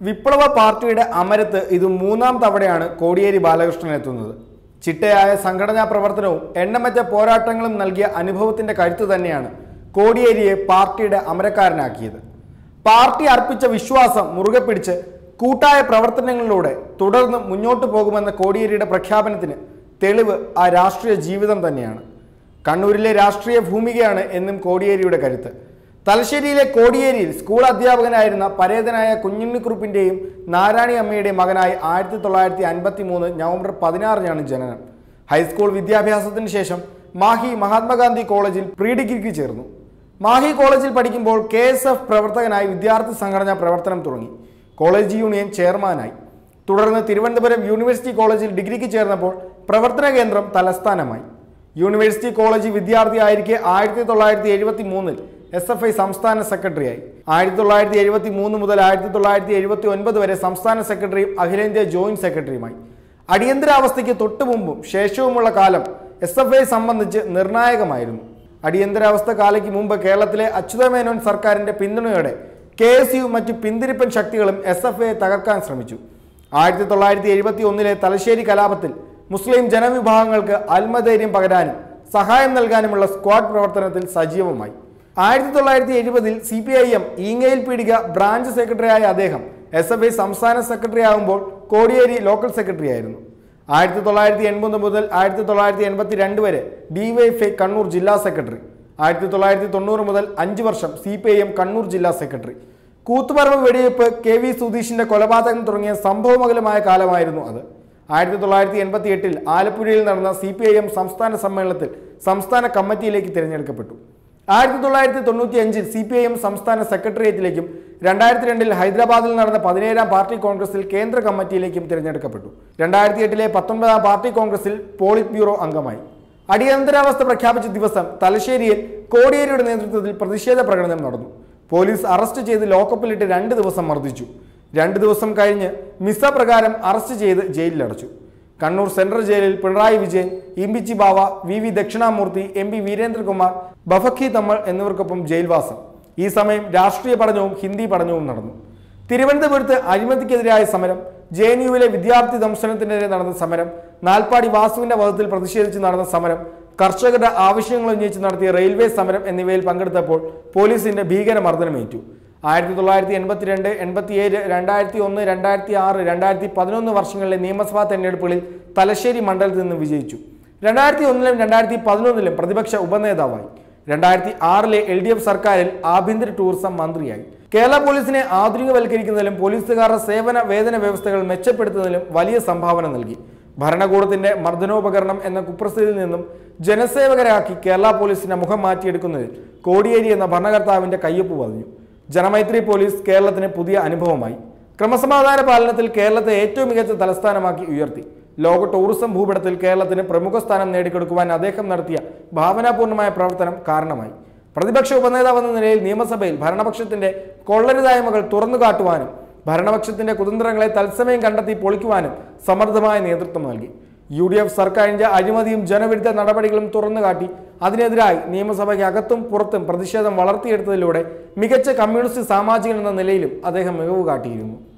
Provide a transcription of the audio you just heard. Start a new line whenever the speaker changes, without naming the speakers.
വിപ്ലവ പാർട്ടിയുടെ അമരത്ത് ഇത് മൂന്നാം തവണയാണ് കോടിയേരി ബാലകൃഷ്ണൻ എത്തുന്നത് ചിട്ടയായ സംഘടനാ പ്രവർത്തനവും എണ്ണമറ്റ പോരാട്ടങ്ങളും നൽകിയ അനുഭവത്തിന്റെ കരുത്ത് തന്നെയാണ് കോടിയേരിയെ പാർട്ടിയുടെ അമരക്കാരനാക്കിയത് പാർട്ടി അർപ്പിച്ച വിശ്വാസം മുറുകെ പിടിച്ച് കൂട്ടായ പ്രവർത്തനങ്ങളിലൂടെ തുടർന്ന് മുന്നോട്ട് പോകുമെന്ന കോടിയേരിയുടെ പ്രഖ്യാപനത്തിന് തെളിവ് ആ രാഷ്ട്രീയ ജീവിതം തന്നെയാണ് കണ്ണൂരിലെ രാഷ്ട്രീയ ഭൂമികയാണ് എന്നും കോടിയേരിയുടെ കരുത്ത് തലശ്ശേരിയിലെ കോടിയേരിയിൽ സ്കൂൾ അധ്യാപകനായിരുന്ന പരേതനായ കുഞ്ഞുണ്ണിക്കുറുപ്പിന്റെയും നാരായണി അമ്മയുടെയും മകനായി ആയിരത്തി തൊള്ളായിരത്തി അൻപത്തി മൂന്ന് നവംബർ പതിനാറിനാണ് ജനനം ഹൈസ്കൂൾ വിദ്യാഭ്യാസത്തിന് ശേഷം മാഹി മഹാത്മാഗാന്ധി കോളേജിൽ പ്രീ ഡിഗ്രിക്ക് ചേർന്നു മാഹി കോളേജിൽ പഠിക്കുമ്പോൾ കെ എസ് എഫ് പ്രവർത്തകനായി വിദ്യാർത്ഥി സംഘടനാ പ്രവർത്തനം തുടങ്ങി കോളേജ് യൂണിയൻ ചെയർമാനായി തുടർന്ന് തിരുവനന്തപുരം യൂണിവേഴ്സിറ്റി കോളേജിൽ ഡിഗ്രിക്ക് ചേർന്നപ്പോൾ പ്രവർത്തന കേന്ദ്രം തലസ്ഥാനമായി യൂണിവേഴ്സിറ്റി കോളേജ് വിദ്യാർത്ഥിയായിരിക്കെ ആയിരത്തി തൊള്ളായിരത്തി എഴുപത്തി മൂന്നിൽ എസ് എഫ് ഐ സംസ്ഥാന സെക്രട്ടറിയായി ആയിരത്തി തൊള്ളായിരത്തി എഴുപത്തി മൂന്ന് മുതൽ ആയിരത്തി തൊള്ളായിരത്തി എഴുപത്തി ഒൻപത് വരെ സംസ്ഥാന സെക്രട്ടറിയും അഖിലേന്ത്യാ ജോയിന്റ് സെക്രട്ടറിയുമായി അടിയന്തരാവസ്ഥയ്ക്ക് തൊട്ടു മുമ്പും ശേഷവുമുള്ള കാലം എസ് എഫ് ഐ സംബന്ധിച്ച് നിർണായകമായിരുന്നു അടിയന്തരാവസ്ഥ കാലയ്ക്ക് മുമ്പ് കേരളത്തിലെ അച്യുതമേനോൻ സർക്കാരിന്റെ പിന്തുണയോടെ കെ എസ് യു മറ്റു പിന്തിരിപ്പൻ ശക്തികളും എസ് എഫ് ഐയെ തകർക്കാൻ ശ്രമിച്ചു ആയിരത്തി തൊള്ളായിരത്തി എഴുപത്തി ഒന്നിലെ തലശ്ശേരി കലാപത്തിൽ മുസ്ലിം ജനവിഭാഗങ്ങൾക്ക് ആത്മധൈര്യം പകരാനും സഹായം നൽകാനുമുള്ള സ്ക്വാഡ് പ്രവർത്തനത്തിൽ സജീവമായി ആയിരത്തി തൊള്ളായിരത്തി എഴുപതിൽ സി പി ഐ എം ഈങ്ങയിൽ പീടിക ബ്രാഞ്ച് സെക്രട്ടറിയായ അദ്ദേഹം എസ് എഫ് ഐ സംസ്ഥാന സെക്രട്ടറി ആകുമ്പോൾ കോടിയേരി ലോക്കൽ സെക്രട്ടറി ആയിരുന്നു ആയിരത്തി തൊള്ളായിരത്തി എൺപത് മുതൽ ആയിരത്തി തൊള്ളായിരത്തി എൺപത്തി രണ്ട് വരെ ഡിവൈഎഫ്ഐ കണ്ണൂർ ജില്ലാ സെക്രട്ടറി ആയിരത്തി തൊള്ളായിരത്തി തൊണ്ണൂറ് മുതൽ അഞ്ച് വർഷം C P I M Kannur ജില്ലാ സെക്രട്ടറി കൂത്തുപറമ്പ് വെടിവെപ്പ് കെ വി സുധീഷിന്റെ കൊലപാതകം തുടങ്ങിയ സംഭവമകലമായ കാലമായിരുന്നു അത് ആയിരത്തി തൊള്ളായിരത്തി എൺപത്തി എട്ടിൽ ആലപ്പുഴയിൽ നടന്ന സി പി ഐ എം സംസ്ഥാന സമ്മേളനത്തിൽ സംസ്ഥാന കമ്മിറ്റിയിലേക്ക് തിരഞ്ഞെടുക്കപ്പെട്ടു ആയിരത്തി തൊള്ളായിരത്തി തൊണ്ണൂറ്റി അഞ്ചിൽ സി പി ഐ എം സംസ്ഥാന സെക്രട്ടേറിയറ്റിലേക്കും രണ്ടായിരത്തി രണ്ടിൽ ഹൈദരാബാദിൽ നടന്ന പതിനേഴാം പാർട്ടി കോൺഗ്രസിൽ കേന്ദ്ര കമ്മിറ്റിയിലേക്കും തിരഞ്ഞെടുക്കപ്പെട്ടു രണ്ടായിരത്തി എട്ടിലെ പത്തൊൻപതാം പാർട്ടി കോൺഗ്രസിൽ പോളിറ്റ് ബ്യൂറോ അംഗമായി അടിയന്തരാവസ്ഥ പ്രഖ്യാപിച്ച ദിവസം തലശ്ശേരിയിൽ കോടിയേരിയുടെ നേതൃത്വത്തിൽ പ്രതിഷേധ പ്രകടനം നടന്നു പോലീസ് അറസ്റ്റ് ചെയ്ത് ലോക്കപ്പിലിട്ട് രണ്ട് ദിവസം മർദ്ദിച്ചു രണ്ട് ദിവസം കഴിഞ്ഞ് മിസ പ്രകാരം അറസ്റ്റ് ചെയ്ത് ജയിലിലടച്ചു കണ്ണൂർ സെൻട്രൽ ജയിലിൽ Pinarayi Vijayan Imbichi Bava V V Dakshinamurthy M P Veerendrakumar Bafaqi Thangal എന്നിവർക്കൊപ്പം ജയിൽവാസം ഈ സമയം രാഷ്ട്രീയ പഠനവും ഹിന്ദി പഠനവും നടന്നു തിരുവനന്തപുരത്ത് അഴിമതിക്കെതിരായ സമരം ജെ എൻ യുവിലെ വിദ്യാർത്ഥി ദംശനത്തിനെതിരെ നടന്ന സമരം നാൽപ്പാടി വാസുവിന്റെ വധത്തിൽ പ്രതിഷേധിച്ച് നടന്ന സമരം കർഷകരുടെ ആവശ്യങ്ങൾ ഉന്നയിച്ച് നടത്തിയ റെയിൽവേ സമരം എന്നിവയിൽ പങ്കെടുത്തപ്പോൾ പോലീസിന്റെ ഭീകരമർദ്ദനമേറ്റു ആയിരത്തി തൊള്ളായിരത്തി എൺപത്തിരണ്ട് എൺപത്തിയേഴ് രണ്ടായിരത്തി ഒന്ന് രണ്ടായിരത്തി ആറ് രണ്ടായിരത്തി പതിനൊന്ന് വർഷങ്ങളിലെ നിയമസഭാ തെരഞ്ഞെടുപ്പുകളിൽ തലശ്ശേരി മണ്ഡലത്തിൽ നിന്ന് വിജയിച്ചു രണ്ടായിരത്തി ഒന്നിലും രണ്ടായിരത്തി പതിനൊന്നിലും പ്രതിപക്ഷ ഉപനേതാവായി രണ്ടായിരത്തി ആറിലെ എൽ ഡി എഫ് സർക്കാരിൽ ആഭ്യന്തര ടൂറിസം മന്ത്രിയായി കേരള പോലീസിനെ ആധുനികവൽക്കരിക്കുന്നതിലും പോലീസുകാരുടെ സേവന വേതന വ്യവസ്ഥകൾ മെച്ചപ്പെടുത്തുന്നതിലും വലിയ സംഭാവന നൽകി ഭരണകൂടത്തിന്റെ മർദ്ദനോപകരണം എന്ന കുപ്രസ്ഥിതിയിൽ നിന്നും ജനസേവകരാക്കി കേരള പോലീസിന്റെ മുഖം മാറ്റിയെടുക്കുന്നതിൽ കോടിയേരി എന്ന ഭരണകർത്താവിന്റെ കയ്യൊപ്പ് പതിഞ്ഞു ജനമൈത്രി പോലീസ് കേരളത്തിന് പുതിയ അനുഭവമായി ക്രമസമാധാന പാലനത്തിൽ കേരളത്തെ ഏറ്റവും മികച്ച തലസ്ഥാനമാക്കി ഉയർത്തി ലോക ടൂറിസം ഭൂപടത്തിൽ കേരളത്തിന് പ്രമുഖ സ്ഥാനം നേടിക്കൊടുക്കുവാൻ അദ്ദേഹം നടത്തിയ ഭാവനാപൂർണമായ പ്രവർത്തനം കാരണമായി പ്രതിപക്ഷ ഉപനേതാവെന്ന നിലയിൽ നിയമസഭയിൽ ഭരണപക്ഷത്തിന്റെ കൊള്ളരുതായ്മകൾ തുറന്നു കാട്ടുവാനും ഭരണപക്ഷത്തിന്റെ കുതന്ത്രങ്ങളെ തത്സമയം കണ്ടെത്തി പൊളിക്കുവാനും സമർത്ഥമായ നേതൃത്വം നൽകി യു ഡി എഫ് സർക്കാരിന്റെ അഴിമതിയും ജനവിരുദ്ധ നടപടികളും തുറന്നു കാട്ടി അതിനെതിരായി നിയമസഭയ്ക്ക് അകത്തും പുറത്തും പ്രതിഷേധം വളർത്തിയെടുത്തതിലൂടെ മികച്ച കമ്മ്യൂണിസ്റ്റ് സാമാജികൻ എന്ന നിലയിലും അദ്ദേഹം മികവ് കാട്ടിയിരുന്നു